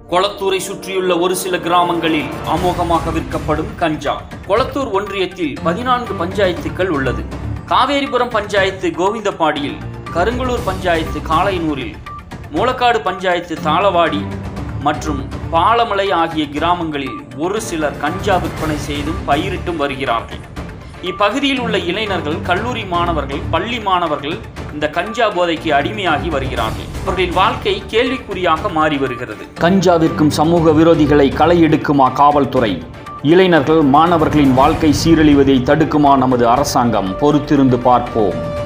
கொளத்தூரை சுற்றியுள்ள ஒரு சில கிராமங்களில் அமோகமாக விற்கப்படும் கஞ்சா கொளத்தூர் ஒன்றியத்தில் பதினான்கு பஞ்சாயத்துக்கள் உள்ளது காவேரிபுரம் பஞ்சாயத்து கோவிந்தபாடியில் கருங்கலூர் பஞ்சாயத்து காளையனூரில் மூலக்காடு பஞ்சாயத்து தாளவாடி மற்றும் பாலமலை ஆகிய கிராமங்களில் ஒரு சிலர் கஞ்சா விற்பனை செய்தும் பயிரிட்டும் வருகிறார்கள் இப்பகுதியில் உள்ள இளைஞர்கள் கல்லூரி மாணவர்கள் பள்ளி மாணவர்கள் இந்த கஞ்சா போதைக்கு அடிமையாகி வருகிறார்கள் அவர்களின் வாழ்க்கை கேள்விக்குறியாக மாறி வருகிறது கஞ்சா விற்கும் சமூக விரோதிகளை களை எடுக்குமா காவல்துறை இளைஞர்கள் மாணவர்களின் வாழ்க்கை சீரழிவதை தடுக்குமா நமது அரசாங்கம் பொறுத்திருந்து பார்ப்போம்